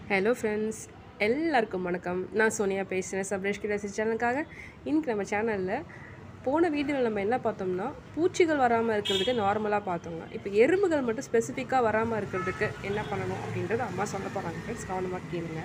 hello friends எல்லாருக்கும் வணக்கம் நான் சோனியா பேசுகிறேன் சப்ரேஷ் கிராசி சேனலுக்காக இன்னைக்கு நம்ம சேனலில் போன வீடியோவில் நம்ம என்ன பார்த்தோம்னா பூச்சிகள் வராமல் இருக்கிறதுக்கு நார்மலாக பார்த்தோங்க இப்போ எறும்புகள் மட்டும் ஸ்பெசிஃபிக்காக வராமல் இருக்கிறதுக்கு என்ன பண்ணணும் அப்படின்றது அம்மா சொல்ல போகிறாங்க ஃப்ரெண்ட்ஸ் கவனமாக கேளுங்க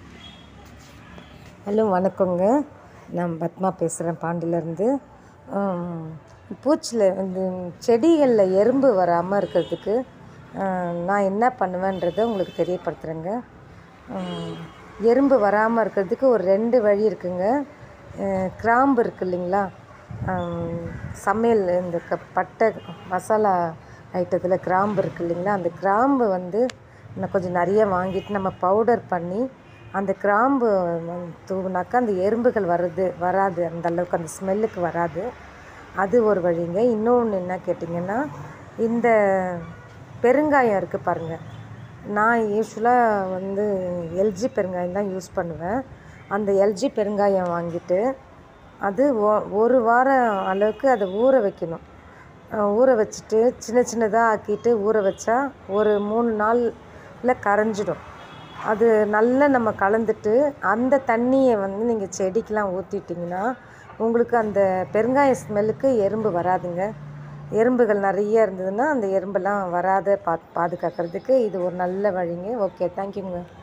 ஹலோ வணக்கங்க நான் பத்மா பேசுகிறேன் பாண்டியிலேருந்து பூச்சியில் இந்த செடிகளில் எறும்பு வராமல் இருக்கிறதுக்கு ஆம், நான் என்ன பண்ணுவேன்றதை உங்களுக்கு தெரியப்படுத்துகிறேங்க ஆம், எறும்பு வராமல் இருக்கிறதுக்கு ஒரு ரெண்டு வழி இருக்குங்க அஹ், கிராம்பு இருக்கு இல்லைங்களா ஆம், சமையல் இந்த க பட்டை மசாலா ஐட்டத்தில் கிராம்பு இருக்கு இல்லைங்களா அந்த கிராம்பு வந்து இன்னும் கொஞ்சம் நிறைய வாங்கிட்டு நம்ம பவுடர் பண்ணி அந்த கிராம்பு வந்து தூவினாக்கா அந்த எறும்புகள் வருது வராது அந்த அளவுக்கு அந்த ஸ்மெல்லுக்கு வராது அது ஒரு வழிங்க இன்னொன்று என்ன கேட்டிங்கன்னா இந்த பெருங்காயம் இருக்குது பாருங்கள் நான் யூஸ்வலாக வந்து எல்ஜி பெருங்காயம் தான் யூஸ் பண்ணுவேன் அந்த எல்ஜி பெருங்காயம் வாங்கிட்டு அது ஒ- ஒரு வாரம் அளவுக்கு அதை ஊற வைக்கணும் அஹ் ஊற வச்சுட்டு சின்ன சின்னதாக ஆக்கிட்டு ஊற வச்சா ஒரு மூணு நாளில் கரைஞ்சிடும் அது நல்லா நம்ம கலந்துட்டு அந்த தண்ணியை வந்து நீங்கள் செடிக்கெலாம் ஊற்றிட்டிங்கன்னா உங்களுக்கு அந்த பெருங்காய ஸ்மெல்லுக்கு எறும்பு வராதுங்க எறும்புகள் நிறைய இருந்ததுன்னா அந்த எறும்பெல்லாம் வராத பா பாதுகாக்கிறதுக்கு இது ஒரு நல்ல வழிங்க ஓகே தேங்க்யூங்க